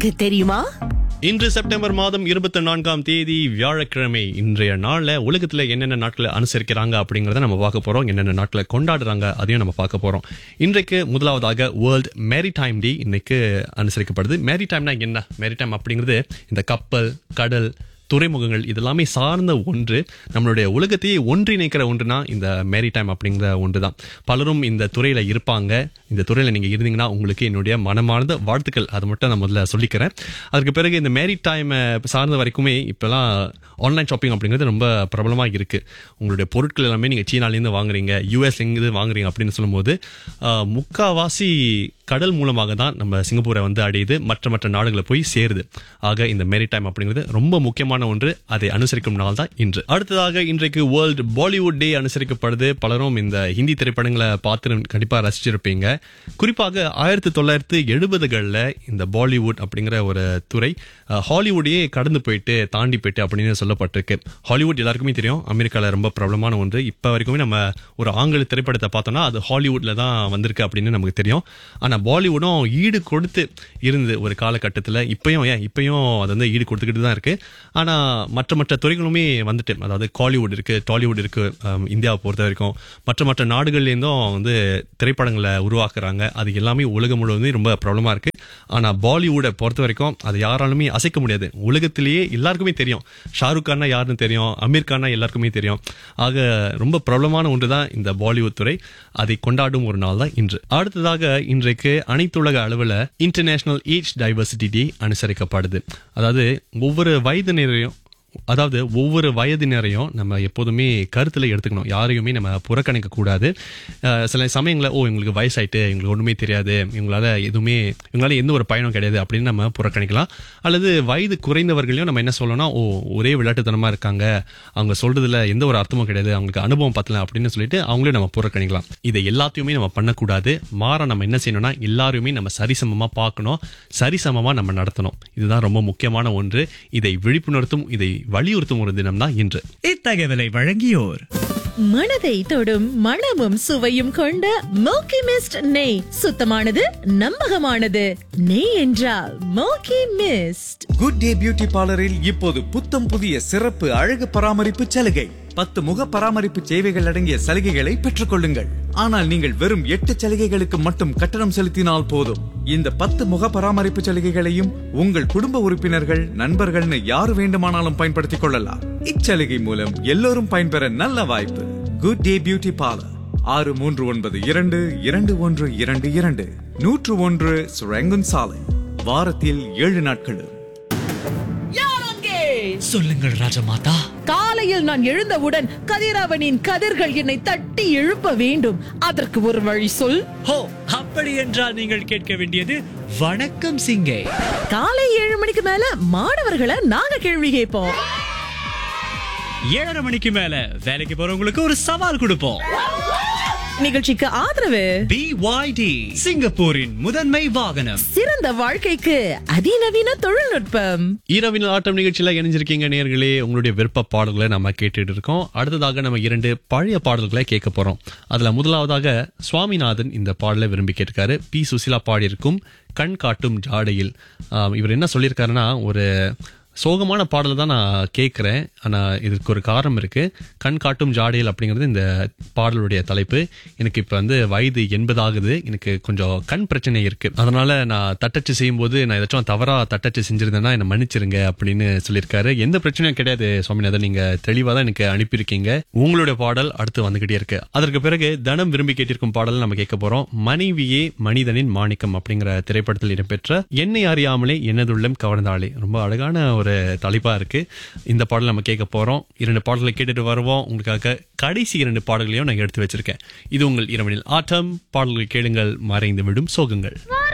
உனக்கு தெரியுமா இன்று செப்டம்பர் மாதம் இருபத்தி நான்காம் தேதி வியாழக்கிழமை இன்றைய நாள்ல உலகத்துல என்னென்ன நாட்களை அனுசரிக்கிறாங்க அப்படிங்கறத நம்ம பார்க்க போறோம் என்னென்ன நாட்களை கொண்டாடுறாங்க அதையும் நம்ம பார்க்க போறோம் இன்றைக்கு முதலாவதாக வேர்ல்ட் மேரிடைம் டே இன்னைக்கு அனுசரிக்கப்படுது மேரிடைம்னா என்ன மேரிடைம் அப்படிங்கிறது இந்த கப்பல் கடல் துறைமுகங்கள் இதெல்லாமே சார்ந்த ஒன்று நம்மளுடைய உலகத்தையே ஒன்றிணைக்கிற ஒன்றுனா இந்த மேரிடைம் அப்படிங்கிற ஒன்று தான் பலரும் இந்த துறையில இருப்பாங்க இந்த துறையில நீங்க இருந்தீங்கன்னா உங்களுக்கு என்னுடைய மனமார்ந்த வாழ்த்துக்கள் அதை மட்டும் நான் முதல்ல சொல்லிக்கிறேன் அதுக்கு பிறகு இந்த மேரிடைம் சார்ந்த வரைக்குமே இப்பெல்லாம் ஆன்லைன் ஷாப்பிங் அப்படிங்கிறது ரொம்ப பிரபலமாக இருக்கு உங்களுடைய பொருட்கள் எல்லாமே நீங்க சீனாலேருந்து வாங்குறீங்க யூஎஸ் எங்கிருந்து வாங்குறீங்க அப்படின்னு சொல்லும்போது ஆஹ், முக்காவாசி கடல் மூலமாக தான் நம்ம சிங்கப்பூரை வந்து அடையுது மற்ற மற்ற நாடுகளை போய் சேருது ஆக இந்த மேரிடைம் அப்படிங்கிறது ரொம்ப முக்கியமான ஒன்று அதை அனுசரிக்கும் நாள் தான் இன்று அடுத்ததாக இன்றைக்கு வேர்ல்டு பாலிவுட் டே அனுசரிக்கப்படுது பலரும் இந்த ஹிந்தி திரைப்படங்களை பார்த்து கண்டிப்பா ரசிச்சிருப்பீங்க குறிப்பாக ஆயிரத்தி தொள்ளாயிரத்தி எழுபதுகளில் இந்த பாலிவுட் அப்படிங்கிற ஒரு துறை அஹ், ஹாலிவுட்டையே கடந்து போயிட்டு தாண்டி போயிட்டு அப்படின்னு சொல்லப்பட்டிருக்கு ஹாலிவுட் எல்லாருக்குமே தெரியும் அமெரிக்கால ரொம்ப பிரபலமான ஒன்று இப்போ வரைக்குமே நம்ம ஒரு ஆங்கில திரைப்படத்தை பார்த்தோம்னா அது ஹாலிவுட்ல தான் வந்திருக்கு அப்படின்னு நமக்கு தெரியும் ஆனா பாலிவுடும் ஈடு கொடுத்து இருந்தது ஒரு காலகட்டத்தில் இப்பயும் ஏன் இப்பயும் அது வந்து ஈடு கொடுத்துக்கிட்டு தான் இருக்கு ஆனா மற்ற மற்ற துறைகளுமே வந்துட்டு அதாவது காலிவுட் இருக்கு டாலிவுட் இருக்கு அஹ், இந்தியாவை பொறுத்த வரைக்கும் மற்ற மற்ற நாடுகள்லேருந்தும் வந்து திரைப்படங்களை உருவாக்குறாங்க அது எல்லாமே உலகம் முழுவதும் ரொம்ப பிரபலமா இருக்கு ஆனா பாலிவுட்டை பொறுத்த வரைக்கும் அது யாராலுமே அசைக்க முடியாது உலகத்திலேயே எல்லாருக்குமே தெரியும் ஷாருக் கான்னா யாருன்னு தெரியும் அமீர் கான்னா எல்லாருக்குமே தெரியும் ஆக ரொம்ப பிரபலமான ஒன்று தான் இந்த பாலிவுட் துறை அதை கொண்டாடும் ஒரு நாள் தான் இன்று அடுத்ததாக இன்றைக்கு அனைத்துலக அளவில் இன்டர்நேஷனல் ஏஜ் டைவர்சிட்டி டே அனுசரிக்கப்படுது அதாவது ஒவ்வொரு வயதினரையும் அதாவது ஒவ்வொரு வயதினரையும் நம்ம எப்போதுமே கருத்தில் எடுத்துக்கணும் யாரையுமே நம்ம புறக்கணிக்க கூடாது அஹ் சில சமயங்களில் ஓ இவங்களுக்கு வயசாயிட்டு இவங்களுக்கு ஒன்றுமே தெரியாது இவங்களால எதுவுமே இவங்களால எந்த ஒரு பயனும் கிடையாது அப்படின்னு நம்ம புறக்கணிக்கலாம் அல்லது வயது குறைந்தவர்களையும் நம்ம என்ன சொல்லணும்னா ஓ ஒரே விளையாட்டுத்தனமா இருக்காங்க அவங்க சொல்றதுல எந்த ஒரு அர்த்தமும் கிடையாது அவங்களுக்கு அனுபவம் பத்தல அப்படின்னு சொல்லிட்டு அவங்களே நம்ம புறக்கணிக்கலாம் இதை எல்லாத்தையுமே நம்ம பண்ணக்கூடாது மாற நம்ம என்ன செய்யணும்னா எல்லாருமே நம்ம சரிசமமா பார்க்கணும் சரிசமமா நம்ம நடத்தணும் இதுதான் ரொம்ப முக்கியமான ஒன்று இதை விழிப்புணர்த்தும் இதை வலியுறுத்தும் ஒரு தினம் தான் இன்று இத்தகவலை வழங்கியோர் மனதை தொடும் மணமும் சுவையும் கொண்ட மோக்கி மிஸ்ட் நெய் சுத்தமானது நம்பகமானது நெய் என்றால் மோக்கி மிஸ்ட் குட் டே பியூட்டி பார்லரில் இப்போது புத்தம் புதிய சிறப்பு அழகு பராமரிப்பு சலுகை பத்து முக பராமரிப்பு சேவைகள் அடங்கிய சலுகைகளை பெற்றுக் கொள்ளுங்கள் ஆனால் நீங்கள் வெறும் எட்டு சலுகைகளுக்கு மட்டும் கட்டணம் செலுத்தினால் போதும் இந்த பத்து முக பராமரிப்பு சலுகைகளையும் உங்கள் குடும்ப உறுப்பினர்கள் நண்பர்கள்னு யார் வேண்டுமானாலும் பயன்படுத்திக் கொள்ளலாம் இச்சலுகை மூலம் எல்லோரும் பயன்பெற நல்ல வாய்ப்பு குட் டே பியூட்டி பார்லர் ஆறு மூன்று ஒன்பது இரண்டு இரண்டு ஒன்று இரண்டு இரண்டு நூற்று ஒன்று சுரங்குன் சாலை வாரத்தில் ஏழு நாட்களும் சொல்லுங்கள் ராஜமாதா காலையில் நான் எழுந்தவுடன் கதிரவனின் கதிர்கள் என்னை தட்டி எழுப்ப வேண்டும் அதற்கு ஒரு வழி சொல் ஹோ அப்படி என்றால் நீங்கள் கேட்க வேண்டியது வணக்கம் சிங்கே காலை ஏழு மணிக்கு மேல மாணவர்களை நாங்க கேள்வி கேட்போம் ஏழரை மணிக்கு மேல வேலைக்கு போறவங்களுக்கு ஒரு சவால் கொடுப்போம் நிகழ்ச்சிக்கு ஆதரவு பிஒய்டி சிங்கப்பூரின் முதன்மை வாகனம் சிறந்த வாழ்க்கைக்கு அதிநவீன தொழில்நுட்பம் இரவின் ஆட்டம் நிகழ்ச்சியில இணைஞ்சிருக்கீங்க நேர்களே உங்களுடைய விருப்ப பாடல்களை நம்ம கேட்டுட்டு இருக்கோம் அடுத்ததாக நம்ம இரண்டு பழைய பாடல்களை கேட்க போறோம் அதுல முதலாவதாக சுவாமிநாதன் இந்த பாடலை விரும்பி கேட்டிருக்காரு பி சுசிலா பாடியிருக்கும் கண் காட்டும் ஜாடையில் ஆம், இவர் என்ன சொல்லியிருக்காருன்னா ஒரு சோகமான பாடலை தான் நான் கேட்குறேன் ஆனால் இதுக்கு ஒரு காரணம் இருக்கு கண் காட்டும் ஜாடையில் அப்படிங்கிறது இந்த பாடலுடைய தலைப்பு எனக்கு இப்போ வந்து வயது எண்பது ஆகுது எனக்கு கொஞ்சம் கண் பிரச்சனை இருக்கு அதனால நான் தட்டச்சு செய்யும்போது நான் ஏதாச்சும் தவறா தட்டச்சு செஞ்சிருந்தேன்னா என்னை மன்னிச்சிருங்க அப்படின்னு சொல்லியிருக்காரு எந்த பிரச்சனையும் கிடையாது சுவாமிநாதன் நீங்க தெளிவாக தான் எனக்கு அனுப்பியிருக்கீங்க உங்களுடைய பாடல் அடுத்து வந்துகிட்டே இருக்கு அதற்கு பிறகு தனம் விரும்பி கேட்டிருக்கும் பாடல் நம்ம கேட்க போறோம் மனைவியே மனிதனின் மாணிக்கம் அப்படிங்கிற திரைப்படத்தில் இடம்பெற்ற என்னை அறியாமலே என்னதுள்ளம் கவர்ந்தாளே ரொம்ப அழகான ஒரு தலைப்பா இருக்கு இந்த பாடல் நம்ம கேட்க போறோம் இரண்டு பாடல்களை கேட்டுட்டு வருவோம் உங்களுக்காக கடைசி இரண்டு பாடல்களையும் நான் எடுத்து வச்சிருக்கேன் இது உங்கள் இரவனில் ஆட்டம் பாடல்கள் கேளுங்கள் மறைந்து விடும் சோகங்கள்